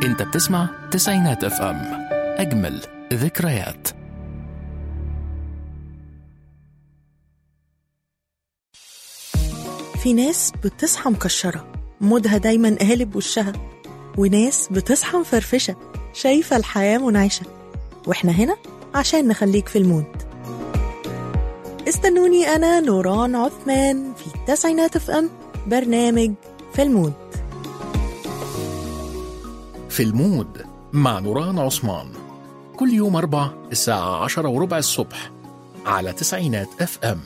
انت بتسمع تسعينات اف ام اجمل ذكريات في ناس بتصحى مكشرة مودها دايما قالب وشها وناس بتصحى مفرفشة شايفة الحياة منعشة واحنا هنا عشان نخليك في المود استنوني أنا نوران عثمان في التسعينات اف ام برنامج في المود في المود مع نوران عثمان كل يوم أربع الساعة عشرة وربع الصبح على تسعينات اف ام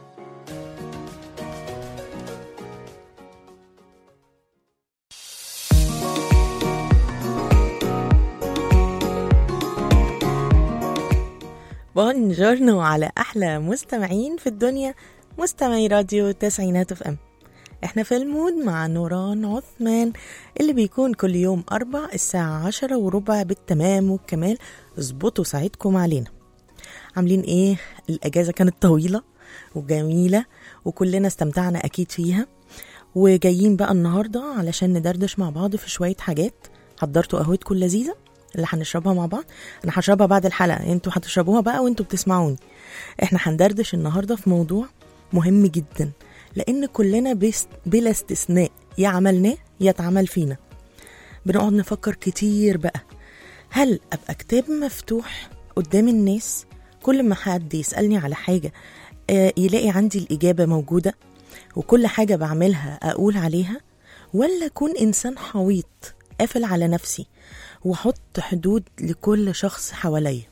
بونجورنو على أحلى مستمعين في الدنيا مستمعي راديو تسعينات اف ام احنا في المود مع نوران عثمان اللي بيكون كل يوم أربع الساعة عشرة وربع بالتمام والكمال اظبطوا ساعتكم علينا عاملين ايه الأجازة كانت طويلة وجميلة وكلنا استمتعنا أكيد فيها وجايين بقى النهاردة علشان ندردش مع بعض في شوية حاجات حضرتوا قهوتكم اللذيذة اللي هنشربها مع بعض انا هشربها بعد الحلقة انتوا هتشربوها بقى وانتوا بتسمعوني احنا هندردش النهاردة في موضوع مهم جدا لان كلنا بس بلا استثناء يا عملناه يا اتعمل فينا بنقعد نفكر كتير بقى هل ابقى كتاب مفتوح قدام الناس كل ما حد يسالني على حاجه آه، يلاقي عندي الاجابه موجوده وكل حاجه بعملها اقول عليها ولا اكون انسان حويط قافل على نفسي واحط حدود لكل شخص حواليا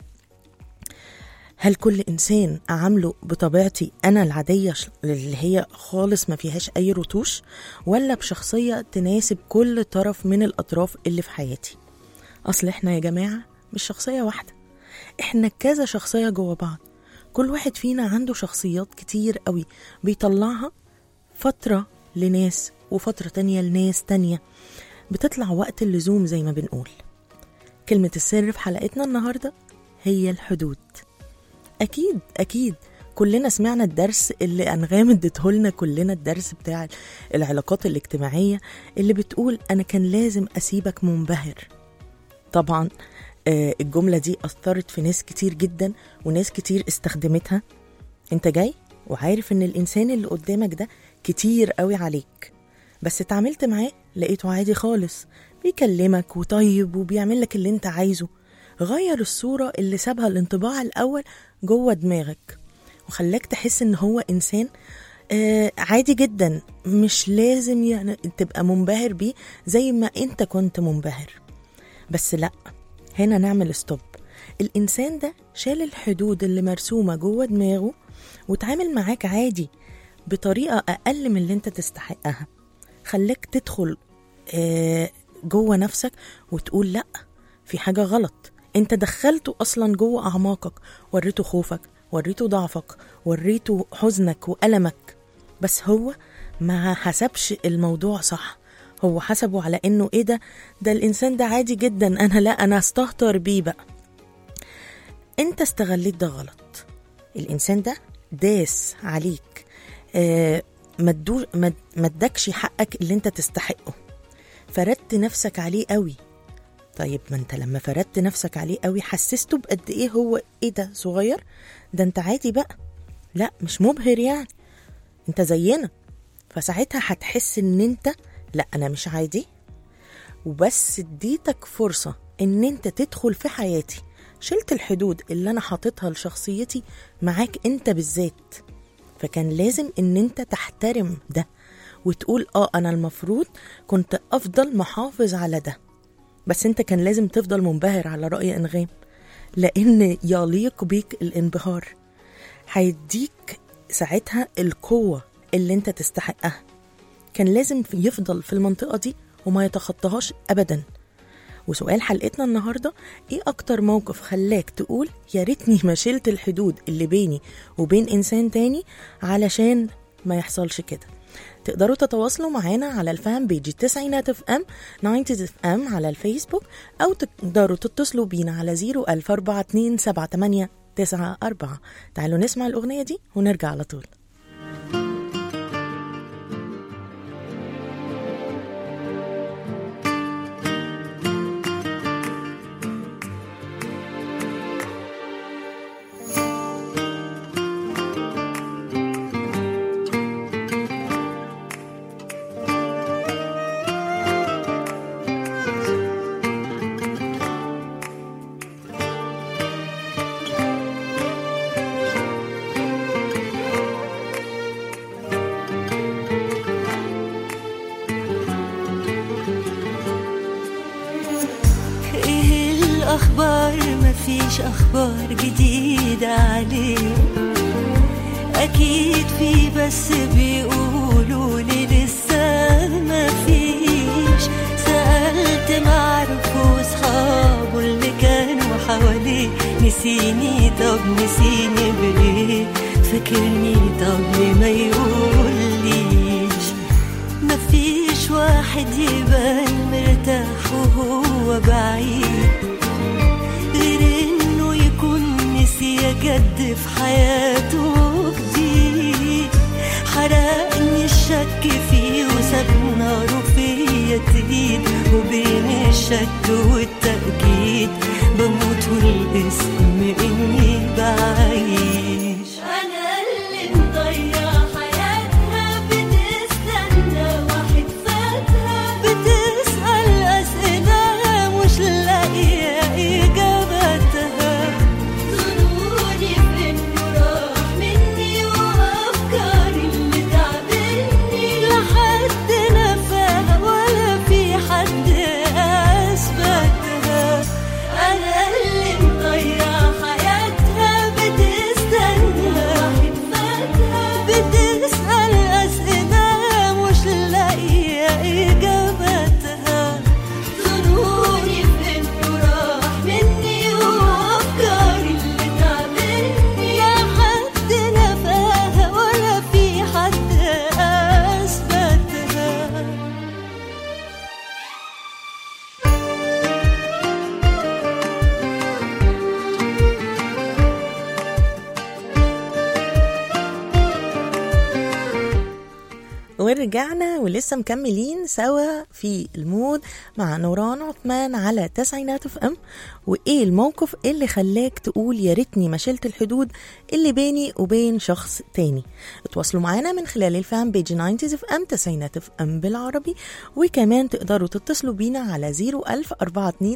هل كل انسان اعامله بطبيعتي انا العاديه ش- اللي هي خالص ما فيهاش اي رتوش ولا بشخصيه تناسب كل طرف من الاطراف اللي في حياتي اصل احنا يا جماعه مش شخصيه واحده احنا كذا شخصيه جوا بعض كل واحد فينا عنده شخصيات كتير قوي بيطلعها فتره لناس وفتره تانية لناس تانية بتطلع وقت اللزوم زي ما بنقول كلمه السر في حلقتنا النهارده هي الحدود أكيد أكيد كلنا سمعنا الدرس اللي أنغام اديتهولنا كلنا الدرس بتاع العلاقات الاجتماعية اللي بتقول أنا كان لازم أسيبك منبهر طبعا آه، الجملة دي أثرت في ناس كتير جدا وناس كتير استخدمتها انت جاي وعارف ان الانسان اللي قدامك ده كتير قوي عليك بس اتعاملت معاه لقيته عادي خالص بيكلمك وطيب وبيعمل لك اللي انت عايزه غير الصورة اللي سابها الانطباع الأول جوه دماغك وخلاك تحس ان هو انسان آه عادي جدا مش لازم يعني تبقى منبهر بيه زي ما انت كنت منبهر بس لا هنا نعمل ستوب الانسان ده شال الحدود اللي مرسومه جوه دماغه وتعامل معاك عادي بطريقه اقل من اللي انت تستحقها خلاك تدخل آه جوه نفسك وتقول لا في حاجه غلط انت دخلته اصلا جوه اعماقك وريته خوفك وريته ضعفك وريته حزنك والمك بس هو ما حسبش الموضوع صح هو حسبه على انه ايه ده ده الانسان ده عادي جدا انا لا انا استهتر بيه بقى انت استغليت ده غلط الانسان ده داس عليك آه ما ادو- ما ما ادكش حقك اللي انت تستحقه فردت نفسك عليه قوي طيب ما انت لما فردت نفسك عليه قوي حسسته بقد ايه هو ايه ده صغير ده انت عادي بقى لا مش مبهر يعني انت زينا فساعتها هتحس ان انت لا انا مش عادي وبس اديتك فرصة ان انت تدخل في حياتي شلت الحدود اللي انا حاططها لشخصيتي معاك انت بالذات فكان لازم ان انت تحترم ده وتقول اه انا المفروض كنت افضل محافظ على ده بس انت كان لازم تفضل منبهر على رأي انغام لان يليق بيك الانبهار هيديك ساعتها القوة اللي انت تستحقها كان لازم يفضل في المنطقة دي وما يتخطاهاش أبدا وسؤال حلقتنا النهاردة ايه أكتر موقف خلاك تقول يا ريتني ما شلت الحدود اللي بيني وبين إنسان تاني علشان ما يحصلش كده تقدروا تتواصلوا معانا على الفان بيج التسعينات اف ام 90 اف ام على الفيسبوك او تقدروا تتصلوا بينا على 014278894 تعالوا نسمع الأغنية دي ونرجع على طول مفيش أخبار جديدة عليه أكيد في بس بيقولوا لي لسه مفيش سألت معرف وصحابه اللي كانوا حواليه نسيني طب نسيني بإيه فاكرني طب ليه ما يقوليش مفيش واحد يبان مرتاح وهو بعيد غير انه يكون نسي جد في حياته جديد حرقني الشك فيه وساب ناره فيا تزيد وبين الشك والتأكيد بموت والاسم اني بعيش انا اللي مضيع حياتها بتستنى واحد فاتها بتسأل أسئلة مش لاقية إجاباتها ظنوني بإنه راح مني وأفكاري اللي تعبتني لحد نفاها ولا في حد أثبتها أنا اللي مضيع حياتها بتستنى واحد فاتها بتسأل أسئلة مش لاقية إجاباتها ظنوني بإنه راح مني وأفكاري اللي تعبتني لا حد نفاها ولا في حد أثبتها ورجعنا ولسه مكملين سوا في المود مع نوران عثمان على تسعينات اف ام وايه الموقف اللي خلاك تقول يا ريتني ما شلت الحدود اللي بيني وبين شخص تاني اتواصلوا معانا من خلال الفان بيج 90 اف ام تسعينات اف ام بالعربي وكمان تقدروا تتصلوا بينا على 01042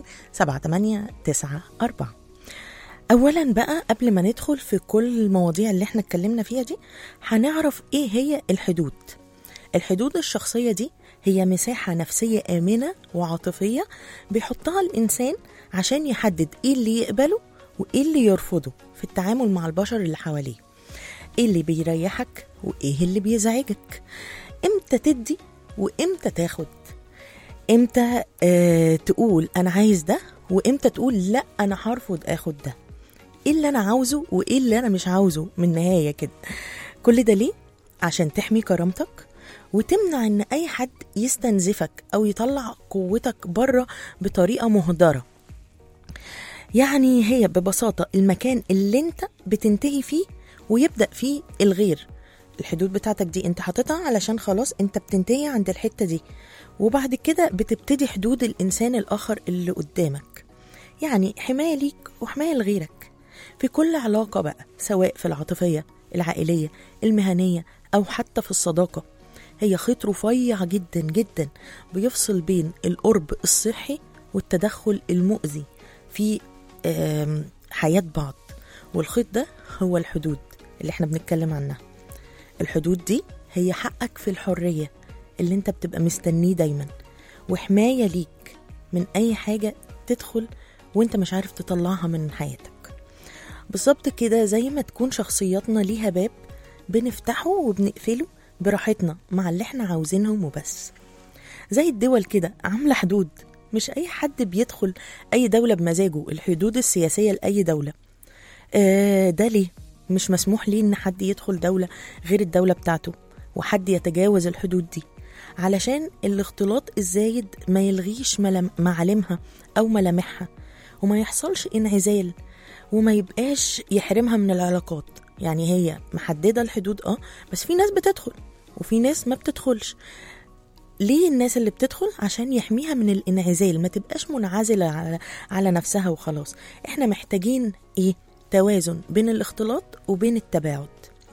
7894 اولا بقى قبل ما ندخل في كل المواضيع اللي احنا اتكلمنا فيها دي هنعرف ايه هي الحدود الحدود الشخصيه دي هي مساحه نفسيه امنه وعاطفيه بيحطها الانسان عشان يحدد ايه اللي يقبله وايه اللي يرفضه في التعامل مع البشر اللي حواليه ايه اللي بيريحك وايه اللي بيزعجك امتى تدي وامتى تاخد امتى آه تقول انا عايز ده وامتى تقول لا انا هرفض اخد ده ايه اللي انا عاوزه وايه اللي انا مش عاوزه من النهايه كده كل ده ليه عشان تحمي كرامتك وتمنع ان اي حد يستنزفك او يطلع قوتك بره بطريقه مهدره يعني هي ببساطه المكان اللي انت بتنتهي فيه ويبدا فيه الغير الحدود بتاعتك دي انت حاططها علشان خلاص انت بتنتهي عند الحته دي وبعد كده بتبتدي حدود الانسان الاخر اللي قدامك يعني حمايه ليك وحمايه لغيرك في كل علاقه بقى سواء في العاطفيه العائليه المهنيه او حتى في الصداقه هي خيط رفيع جدا جدا بيفصل بين القرب الصحي والتدخل المؤذي في آم، حياه بعض والخيط ده هو الحدود اللي احنا بنتكلم عنها الحدود دي هي حقك في الحريه اللي انت بتبقى مستنيه دايما وحمايه ليك من اي حاجه تدخل وانت مش عارف تطلعها من حياتك بالظبط كده زي ما تكون شخصياتنا ليها باب بنفتحه وبنقفله براحتنا مع اللي احنا عاوزينهم وبس زي الدول كده عاملة حدود مش أي حد بيدخل أي دولة بمزاجه الحدود السياسية لأي دولة آه ده ليه؟ مش مسموح ليه إن حد يدخل دولة غير الدولة بتاعته وحد يتجاوز الحدود دي علشان الاختلاط الزايد ما يلغيش ملام- معالمها أو ملامحها وما يحصلش انعزال وما يبقاش يحرمها من العلاقات يعني هي محددة الحدود اه بس في ناس بتدخل وفي ناس ما بتدخلش ليه الناس اللي بتدخل عشان يحميها من الانعزال ما تبقاش منعزلة على, على نفسها وخلاص احنا محتاجين ايه توازن بين الاختلاط وبين التباعد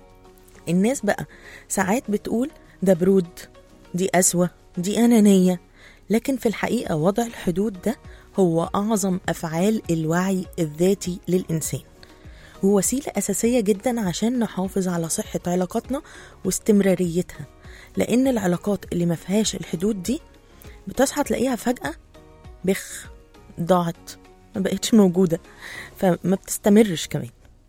الناس بقى ساعات بتقول ده برود دي قسوة دي أنانية لكن في الحقيقة وضع الحدود ده هو أعظم أفعال الوعي الذاتي للإنسان ووسيلة أساسية جدا عشان نحافظ على صحة علاقاتنا واستمراريتها لأن العلاقات اللي ما فيهاش الحدود دي بتصحى تلاقيها فجأة بخ ضاعت ما بقتش موجودة فما بتستمرش كمان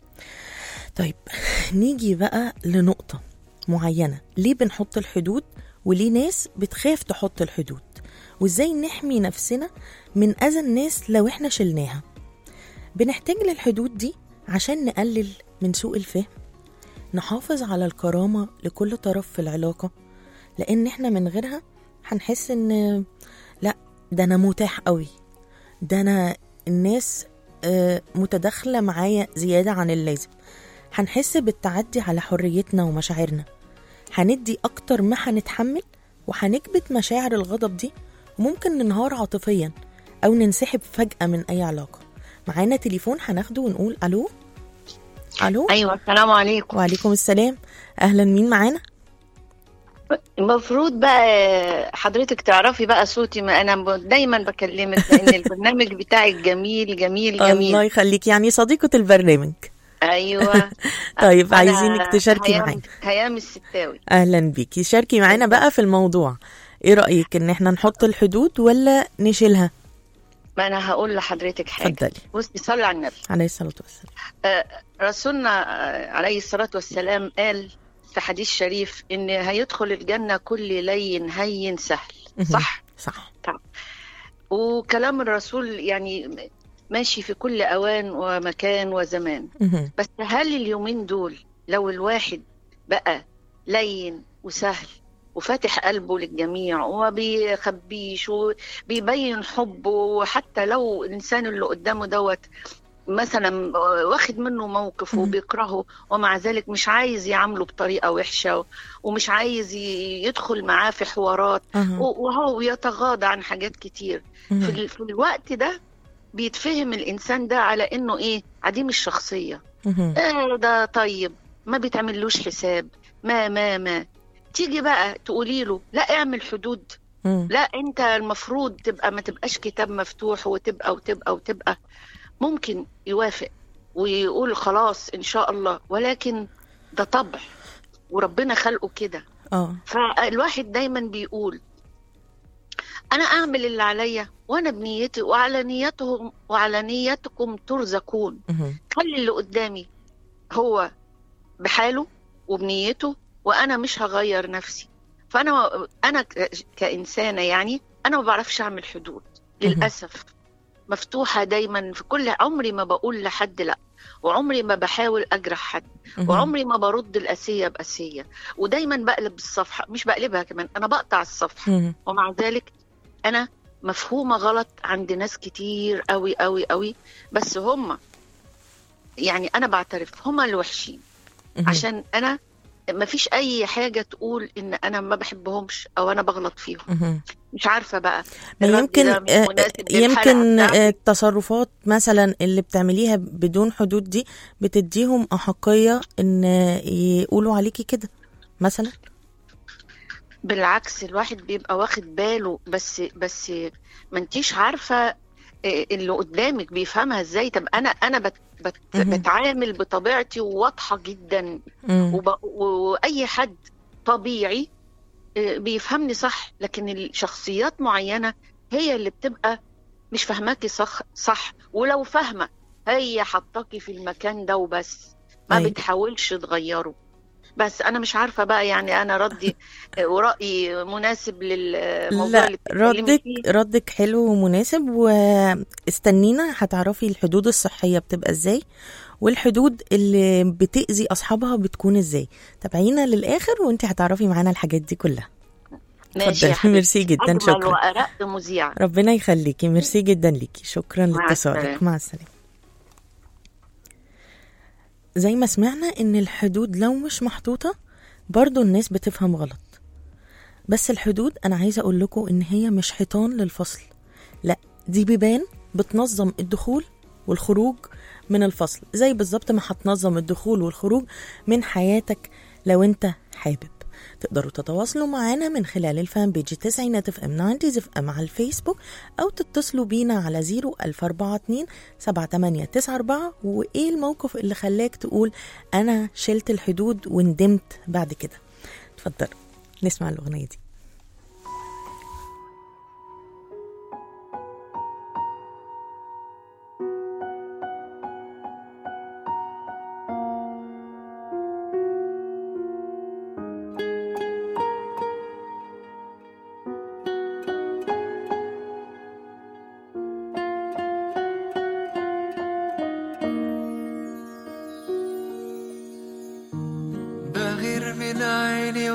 طيب نيجي بقى لنقطة معينة ليه بنحط الحدود وليه ناس بتخاف تحط الحدود وازاي نحمي نفسنا من أذى الناس لو احنا شلناها بنحتاج للحدود دي عشان نقلل من سوء الفهم نحافظ على الكرامة لكل طرف في العلاقة لأن احنا من غيرها هنحس ان لا ده أنا متاح قوي ده أنا الناس آه، متداخلة معايا زيادة عن اللازم هنحس بالتعدي على حريتنا ومشاعرنا هندي أكتر ما هنتحمل وهنكبت مشاعر الغضب دي وممكن ننهار عاطفيا أو ننسحب فجأة من أي علاقة معانا تليفون هناخده ونقول ألو ألو ايوه السلام عليكم وعليكم السلام أهلا مين معانا المفروض بقى حضرتك تعرفي بقى صوتي ما انا ب- دايما بكلمك لان البرنامج بتاعك جميل جميل الله جميل يخليك يعني صديقة البرنامج ايوه طيب أنا عايزينك تشاركي هيام- معانا هيام الستاوي أهلا بيكي شاركي معانا بقى في الموضوع إيه رأيك إن احنا نحط الحدود ولا نشيلها ما انا هقول لحضرتك حاجه اتفضلي بصي صلي على النبي عليه الصلاة والسلام آه، رسولنا آه، عليه الصلاه والسلام قال في حديث شريف ان هيدخل الجنه كل لين هين سهل مهم. صح صح وكلام الرسول يعني ماشي في كل اوان ومكان وزمان مهم. بس هل اليومين دول لو الواحد بقى لين وسهل وفاتح قلبه للجميع وما بيخبيش وبيبين حبه وحتى لو الانسان اللي قدامه دوت مثلا واخد منه موقف مم. وبيكرهه ومع ذلك مش عايز يعامله بطريقه وحشه ومش عايز ي- يدخل معاه في حوارات أها. وهو يتغاضى عن حاجات كتير في, مهم. ال- في الوقت ده بيتفهم الانسان ده على انه ايه عديم الشخصيه مهم. آه ده طيب ما بيتعملوش حساب ما ما ما تيجي بقى تقولي له لا اعمل حدود مم. لا انت المفروض تبقى ما تبقاش كتاب مفتوح وتبقى وتبقى وتبقى ممكن يوافق ويقول خلاص ان شاء الله ولكن ده طبع وربنا خلقه كده اه فالواحد دايما بيقول انا اعمل اللي عليا وانا بنيتي وعلى نيتهم وعلى نيتكم ترزقون مهم. خلي اللي قدامي هو بحاله وبنيته وانا مش هغير نفسي فانا انا ك- كانسانه يعني انا ما بعرفش اعمل حدود للاسف مفتوحه دايما في كل عمري ما بقول لحد لا وعمري ما بحاول اجرح حد مهم. وعمري ما برد الاسيه باسيه ودايما بقلب الصفحه مش بقلبها كمان انا بقطع الصفحه مهم. ومع ذلك انا مفهومه غلط عند ناس كتير قوي قوي قوي بس هم يعني انا بعترف هم اللي وحشين مهم. عشان انا ما فيش اي حاجه تقول ان انا ما بحبهمش او انا بغلط فيهم مهم. مش عارفه بقى ما الرد يمكن ده مش آه، مناسب للحلقة يمكن بتاعتي. آه، التصرفات مثلا اللي بتعمليها بدون حدود دي بتديهم أحقية إن يقولوا عليكي كده مثلا بالعكس الواحد بيبقى واخد باله بس بس ما انتيش عارفه إيه اللي قدامك بيفهمها ازاي طب انا انا بت بت مهم. بتعامل بطبيعتي وواضحه جدا مم. وب... واي حد طبيعي آه، بيفهمني صح لكن الشخصيات معينه هي اللي بتبقى مش فاهماكي صح صح ولو فاهمه هي حطاكي في المكان ده وبس ما أيوة. بتحاولش تغيره بس انا مش عارفه بقى يعني انا ردي آه، ورايي مناسب للموضوع لا اللي بتتكلمي ردك فيه ردك حلو ومناسب واستنينا هتعرفي الحدود الصحية بتبقى ازاي والحدود اللي بتأذي أصحابها بتكون ازاي تابعينا للآخر وانت هتعرفي معانا الحاجات دي كلها ماشي يا اتفضلي. حبيبتي. ميرسي جدا، أجمل شكرا. وارق مذيعه ربنا يخليكي ميرسي جدا ليكي شكرا مع لاتصالك السلامة. مع السلامة زي ما سمعنا ان الحدود لو مش محطوطة برضو الناس بتفهم غلط بس الحدود انا عايزة اقول لكم ان هي مش حيطان للفصل لا دي بيبان بتنظم الدخول والخروج من الفصل زي بالظبط ما هتنظم الدخول والخروج من حياتك لو انت حابب تقدروا تتواصلوا معانا من خلال الفان بيج تسعينات اف ام 90 اف ام على الفيسبوك او تتصلوا بينا على 01042 7894 وايه الموقف اللي خلاك تقول انا شلت الحدود وندمت بعد كده اتفضل نسمع الاغنيه دي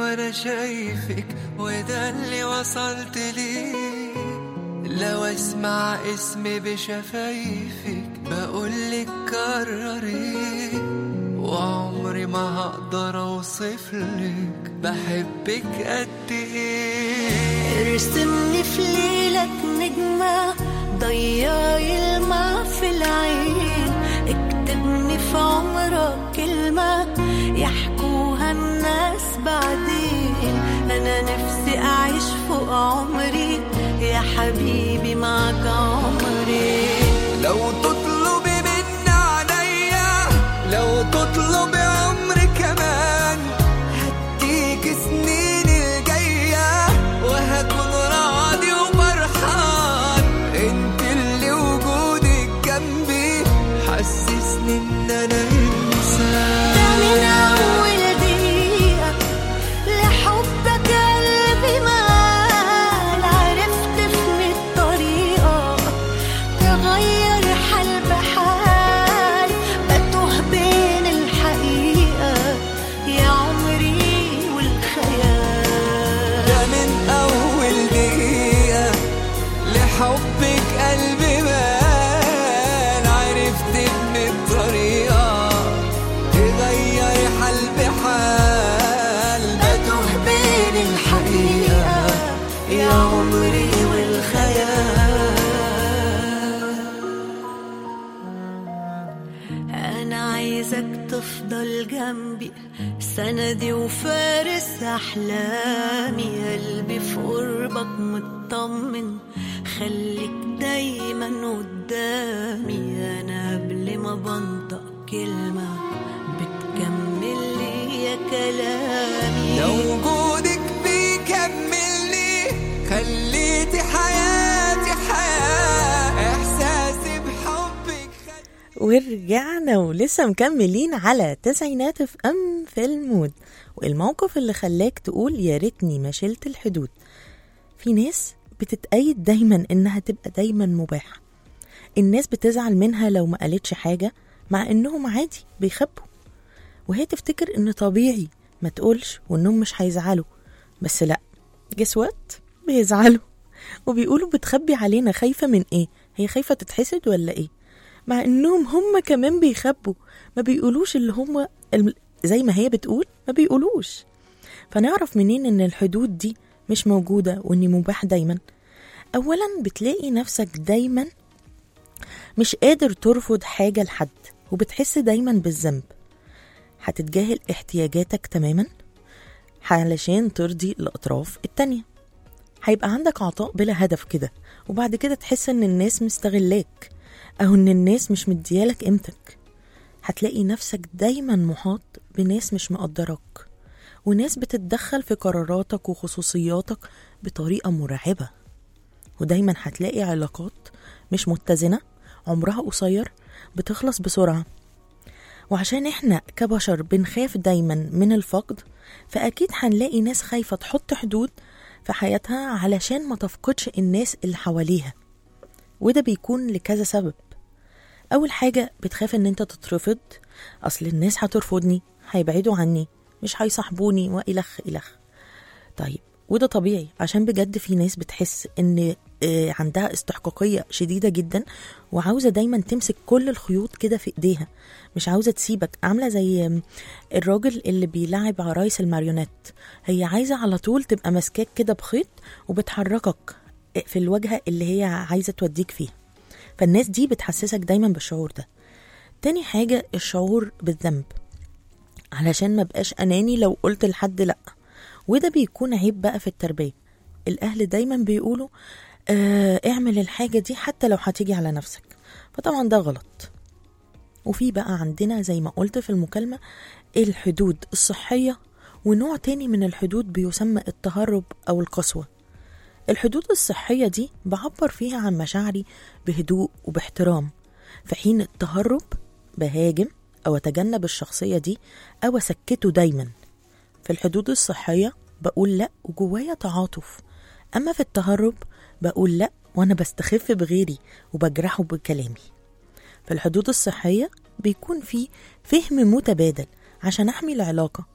وانا شايفك وده اللي وصلت ليه لو اسمع اسمي بشفايفك بقولك كرري وعمري ما هقدر اوصفلك بحبك قد ايه ارسمني في ليلك نجمة ضيعي الماء في العين اكتبني في عمرك كلمة يحكوها الناس بعدين أنا نفسي أعيش فوق عمري يا حبيبي معك عمري لو تطلبي مني عليا لو تطلبي عمري كمان هديك سنين الجاية وهكون راضي وفرحان انت اللي وجودك جنبي حسسني ان انا ده انسان من أول دقيقة لحبك قلبي مال عرفت في مية طريقة تغير حال بحال بتوه بين الحقيقة يا عمري والخيال ده من أول دقيقة لحبك قلبي بان عرفت إن الطريقة تغير حال بحال بتوه بين الحقيقة يا عمري والخيال أنا عايزك تفضل جنبي سندي وفارس أحلامي قلبي في قربك مطمن خليك دايما قدامي أنا قبل ما بنطق كلمة بتكمل لي يا كلامي لو وجودك بيكملني خليتي حياتي حياة إحساسي بحبك خلي ورجعنا ولسه مكملين على تسعينات في ام في المود والموقف اللي خلاك تقول يا ريتني ما شلت الحدود في ناس بتتأيد دايما انها تبقى دايما مباحة الناس بتزعل منها لو ما قالتش حاجة مع انهم عادي بيخبوا وهي تفتكر ان طبيعي ما تقولش وانهم مش هيزعلوا بس لا جس وات بيزعلوا وبيقولوا بتخبي علينا خايفة من ايه هي خايفة تتحسد ولا ايه مع انهم هم كمان بيخبوا ما بيقولوش اللي هم الم- زي ما هي بتقول ما بيقولوش فنعرف منين ان الحدود دي مش موجودة واني مباح دايما اولا بتلاقي نفسك دايما مش قادر ترفض حاجة لحد وبتحس دايما بالذنب هتتجاهل احتياجاتك تماما علشان ترضي الأطراف التانية هيبقى عندك عطاء بلا هدف كده وبعد كده تحس ان الناس مستغلاك او ان الناس مش مديالك قيمتك هتلاقي نفسك دايما محاط بناس مش مقدراك وناس بتتدخل في قراراتك وخصوصياتك بطريقة مرعبة ودايما هتلاقي علاقات مش متزنة عمرها قصير بتخلص بسرعة وعشان احنا كبشر بنخاف دايما من الفقد فأكيد هنلاقي ناس خايفة تحط حدود في حياتها علشان ما تفقدش الناس اللي حواليها وده بيكون لكذا سبب أول حاجة بتخاف إن أنت تترفض أصل الناس هترفضني هيبعدوا عني مش هيصاحبوني وإلخ إلخ طيب وده طبيعي عشان بجد في ناس بتحس ان آه، عندها استحقاقية شديدة جدا وعاوزة دايما تمسك كل الخيوط كده في ايديها مش عاوزة تسيبك عاملة زي آم، الراجل اللي بيلعب عرايس الماريونات هي عايزة على طول تبقى ماسكاك كده بخيط وبتحركك في الوجهة اللي هي عايزة توديك فيها فالناس دي بتحسسك دايما بالشعور ده تاني حاجة الشعور بالذنب علشان ما بقاش أناني لو قلت لحد لأ وده بيكون عيب بقى في التربية الأهل دايما بيقولوا آه اعمل الحاجة دي حتى لو هتيجي على نفسك فطبعا ده غلط وفي بقى عندنا زي ما قلت في المكالمة الحدود الصحية ونوع تاني من الحدود بيسمى التهرب أو القسوة الحدود الصحية دي بعبر فيها عن مشاعري بهدوء وباحترام في حين التهرب بهاجم أو أتجنب الشخصية دي أو أسكته دايما في الحدود الصحية بقول لأ وجوايا تعاطف أما في التهرب بقول لأ وأنا بستخف بغيري وبجرحه بكلامي في الحدود الصحية بيكون في فهم متبادل عشان أحمي العلاقة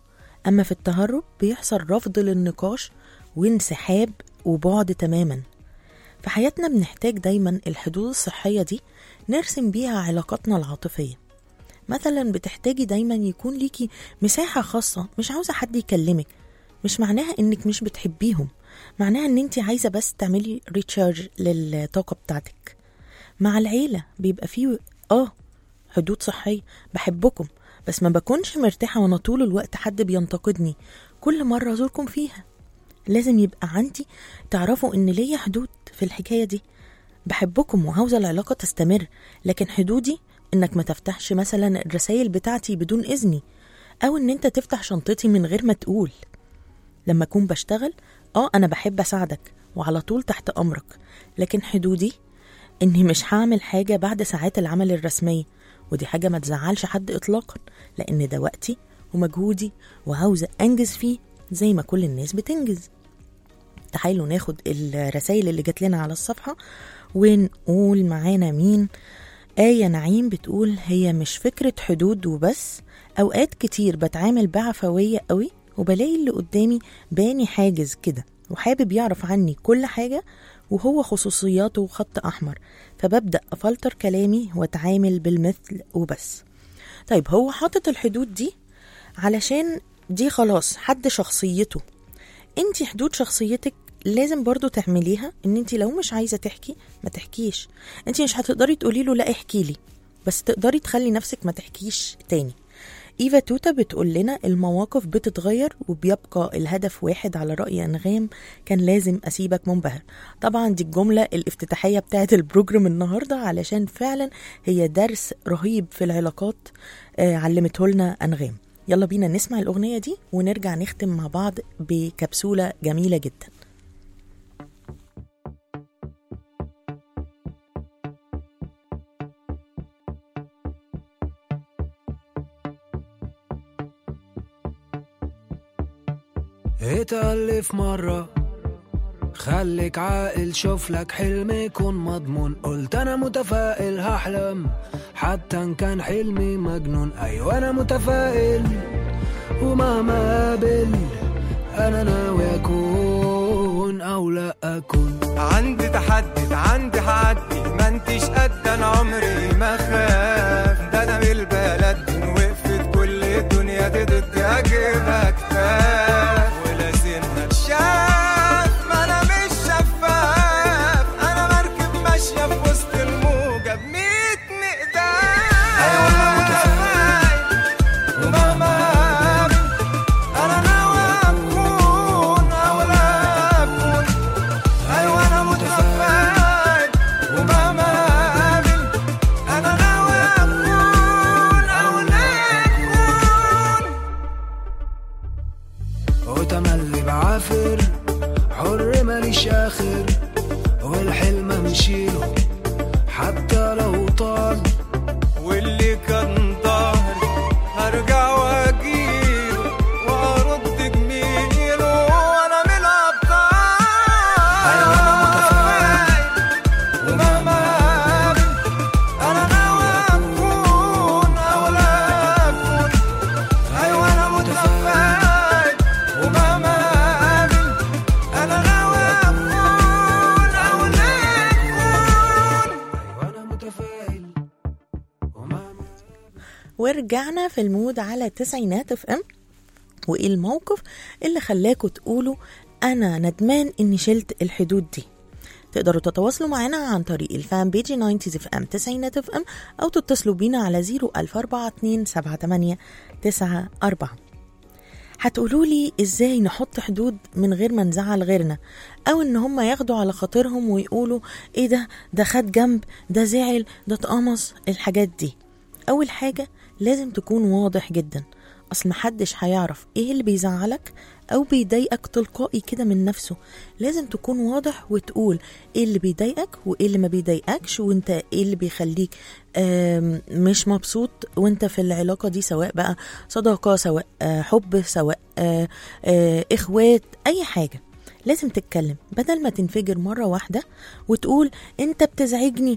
أما في التهرب بيحصل رفض للنقاش وانسحاب وبعد تماما في حياتنا بنحتاج دايما الحدود الصحية دي نرسم بيها علاقاتنا العاطفية مثلا بتحتاجي دايما يكون ليكي مساحة خاصة مش عاوزة حد يكلمك مش معناها انك مش بتحبيهم معناها ان انت عايزة بس تعملي ريتشارج للطاقة بتاعتك مع العيلة بيبقى فيه اه حدود صحية بحبكم بس ما بكونش مرتاحة وانا طول الوقت حد بينتقدني كل مرة ازوركم فيها لازم يبقى عندي تعرفوا ان ليا حدود في الحكاية دي بحبكم وعاوزة العلاقة تستمر لكن حدودي انك ما تفتحش مثلا الرسائل بتاعتي بدون اذني او ان انت تفتح شنطتي من غير ما تقول لما اكون بشتغل اه انا بحب اساعدك وعلى طول تحت امرك لكن حدودي اني مش هعمل حاجة بعد ساعات العمل الرسمية ودي حاجة ما تزعلش حد اطلاقا لان ده وقتي ومجهودي وعاوزة انجز فيه زي ما كل الناس بتنجز تعالوا ناخد الرسائل اللي جات لنا على الصفحة ونقول معانا مين آية نعيم بتقول هي مش فكرة حدود وبس أوقات كتير بتعامل بعفوية قوي وبلاقي اللي قدامي باني حاجز كده وحابب يعرف عني كل حاجة وهو خصوصياته خط أحمر فببدأ أفلتر كلامي وأتعامل بالمثل وبس طيب هو حاطط الحدود دي علشان دي خلاص حد شخصيته انت حدود شخصيتك لازم برضو تعمليها ان انت لو مش عايزه تحكي ما تحكيش انت مش هتقدري تقولي له لا احكي لي بس تقدري تخلي نفسك ما تحكيش تاني ايفا توتا بتقول لنا المواقف بتتغير وبيبقى الهدف واحد على راي انغام كان لازم اسيبك منبهر طبعا دي الجمله الافتتاحيه بتاعت البروجرام النهارده علشان فعلا هي درس رهيب في العلاقات آه علمته لنا انغام يلا بينا نسمع الاغنيه دي ونرجع نختم مع بعض بكبسوله جميله جدا اتألف مرة خليك عاقل شوف لك حلم يكون مضمون قلت انا متفائل هحلم حتى ان كان حلمي مجنون ايوه انا متفائل ومهما قابل انا ناوي اكون او لا اكون عندي تحدي عندي حدي ما انتش قد انا عمري ما خاف ده انا بالبلد دي وقفت كل الدنيا دي ضدي اجيبها كتاف ولازمها تشاف ما انا مش شفاف انا مركب ماشيه في وسط الموجه بميت مقدار أيوة أنا متفائل. ومهما قابل انا ناوي اكون او لا اكون ايوه انا متفائل ومهما قابل انا ناوي اكون او لا اكون وتملي بعافر حر ماليش اخر والحلم امشيله حتى لو طال واللي كان ظهري هرجع واجيله وارد جميله وانا من الابطال أيوة أنا متفائل. ومهما قابل انا ناوي اكون او لا اكون ايوه انا متفائل ومهما قابل انا ناوي اكون او لا اكون ايوه انا متفائل ومهما ورجعنا في المود على تسعينات اف ام وايه الموقف اللي خلاكوا تقولوا انا ندمان اني شلت الحدود دي تقدروا تتواصلوا معنا عن طريق الفان بيج 90 اف ام تسعينات اف ام او تتصلوا بينا على 004278994 هتقولوا لي ازاي نحط حدود من غير ما نزعل غيرنا او ان هم ياخدوا على خاطرهم ويقولوا ايه ده ده خد جنب ده زعل ده اتقمص الحاجات دي اول حاجه لازم تكون واضح جدا اصل محدش هيعرف ايه اللي بيزعلك او بيضايقك تلقائي كده من نفسه لازم تكون واضح وتقول ايه اللي بيضايقك وايه اللي ما بيضايقكش وانت ايه اللي بيخليك آم، مش مبسوط وانت في العلاقه دي سواء بقى صداقه سواء آه، حب سواء آه، آه، اخوات اي حاجه لازم تتكلم بدل ما تنفجر مره واحده وتقول انت بتزعجني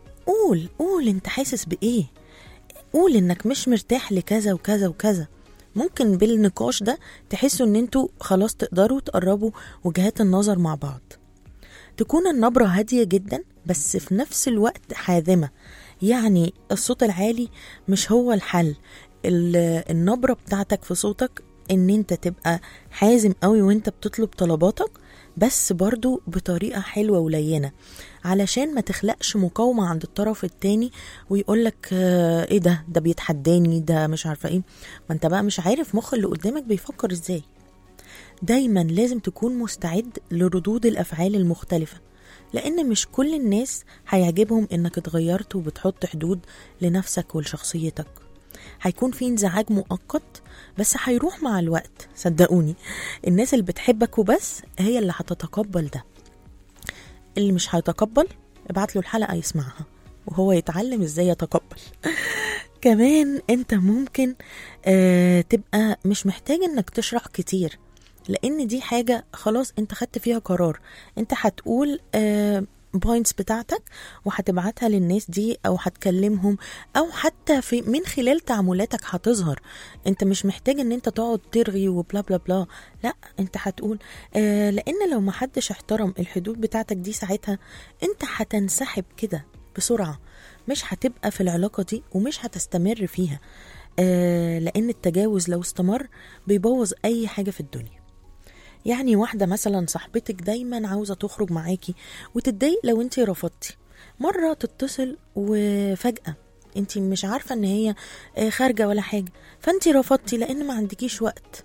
قول قول انت حاسس بايه قول انك مش مرتاح لكذا وكذا وكذا ممكن بالنقاش ده تحسوا ان انتوا خلاص تقدروا تقربوا وجهات النظر مع بعض تكون النبرة هادية جدا بس في نفس الوقت حازمة يعني الصوت العالي مش هو الحل ال- النبرة بتاعتك في صوتك ان انت تبقى حازم قوي وانت بتطلب طلباتك بس برضو بطريقة حلوة ولينة علشان ما تخلقش مقاومة عند الطرف التاني ويقولك آه ايه ده ده بيتحداني ده مش عارفة ايه ما انت بقى مش عارف مخ اللي قدامك بيفكر ازاي دايما لازم تكون مستعد لردود الافعال المختلفة لان مش كل الناس هيعجبهم انك اتغيرت وبتحط حدود لنفسك ولشخصيتك هيكون في انزعاج مؤقت بس هيروح مع الوقت صدقوني الناس اللي بتحبك وبس هي اللي هتتقبل ده اللي مش هيتقبل ابعت له الحلقة يسمعها وهو يتعلم ازاي يتقبل كمان انت ممكن آه تبقى مش محتاج انك تشرح كتير لان دي حاجة خلاص انت خدت فيها قرار انت هتقول آه بوينتس بتاعتك وهتبعتها للناس دي او هتكلمهم او حتى في من خلال تعاملاتك هتظهر انت مش محتاج ان انت تقعد ترغي وبلا بلا بلا لا انت هتقول آه لان لو ما حدش احترم الحدود بتاعتك دي ساعتها انت هتنسحب كده بسرعة مش هتبقى في العلاقة دي ومش هتستمر فيها آه لان التجاوز لو استمر بيبوظ اي حاجة في الدنيا يعني واحدة مثلا صاحبتك دايما عاوزة تخرج معاكي وتتضايق لو انت رفضتي مرة تتصل وفجأة انت مش عارفة ان هي آه، خارجة ولا حاجة فانت رفضتي لان ما عندكيش وقت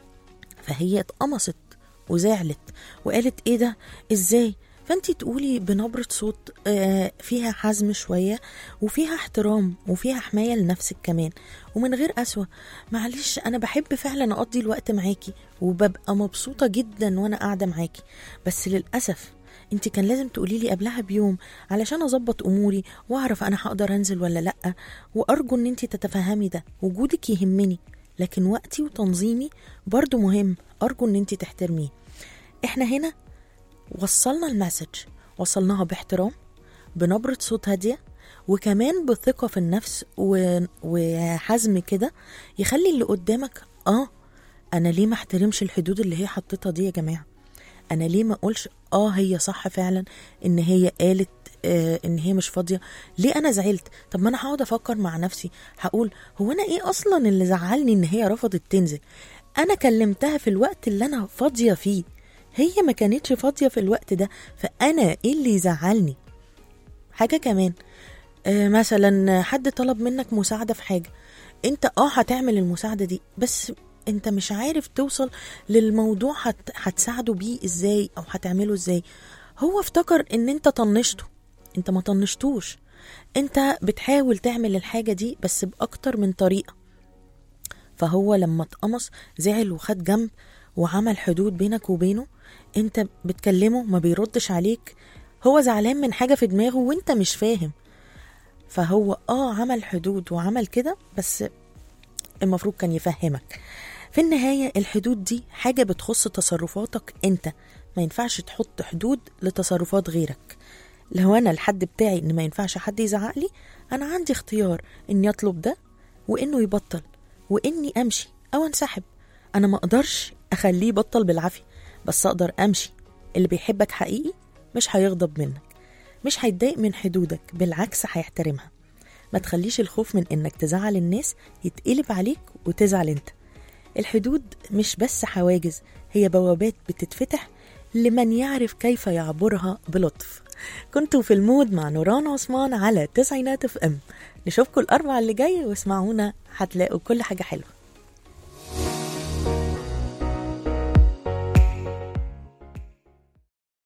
فهي اتقمصت وزعلت وقالت ايه ده ازاي فانت تقولي بنبرة صوت آه، فيها حزم شوية وفيها احترام وفيها حماية لنفسك كمان ومن غير قسوة معلش أنا بحب فعلا أقضي الوقت معاكي وببقى مبسوطة جدا وأنا قاعدة معاكي بس للأسف انت كان لازم تقولي لي قبلها بيوم علشان اظبط اموري واعرف انا هقدر انزل ولا لا وارجو ان انت تتفهمي ده وجودك يهمني لكن وقتي وتنظيمي برضو مهم ارجو ان انت تحترميه احنا هنا وصلنا المسج وصلناها باحترام بنبرة صوت هادية وكمان بثقة في النفس و... وحزم كده يخلي اللي قدامك اه انا ليه ما احترمش الحدود اللي هي حطيتها دي يا جماعة انا ليه ما اقولش اه هي صح فعلا ان هي قالت آه ان هي مش فاضيه ليه انا زعلت طب ما انا هقعد افكر مع نفسي هقول هو انا ايه اصلا اللي زعلني ان هي رفضت تنزل انا كلمتها في الوقت اللي انا فاضيه فيه هي ما كانتش فاضيه في الوقت ده فانا ايه اللي يزعلني حاجه كمان آه مثلا حد طلب منك مساعده في حاجه انت اه هتعمل المساعده دي بس انت مش عارف توصل للموضوع هت... هتساعده بيه ازاي او هتعمله ازاي هو افتكر ان انت طنشته انت ما طنشتوش انت بتحاول تعمل الحاجة دي بس بأكتر من طريقة فهو لما اتقمص زعل وخد جنب وعمل حدود بينك وبينه انت بتكلمه ما بيردش عليك هو زعلان من حاجة في دماغه وانت مش فاهم فهو اه عمل حدود وعمل كده بس المفروض كان يفهمك في النهاية الحدود دي حاجة بتخص تصرفاتك انت ما ينفعش تحط حدود لتصرفات غيرك لو انا الحد بتاعي ان ما ينفعش حد يزعق لي انا عندي اختيار اني اطلب ده وانه يبطل واني امشي او انسحب انا ما اقدرش اخليه يبطل بالعافية بس اقدر امشي اللي بيحبك حقيقي مش هيغضب منك مش هيتضايق من حدودك بالعكس هيحترمها ما تخليش الخوف من انك تزعل الناس يتقلب عليك وتزعل انت الحدود مش بس حواجز هي بوابات بتتفتح لمن يعرف كيف يعبرها بلطف كنتوا في المود مع نوران عثمان على تسعينات اف ام نشوفكم الاربع اللي جاي واسمعونا هتلاقوا كل حاجه حلوه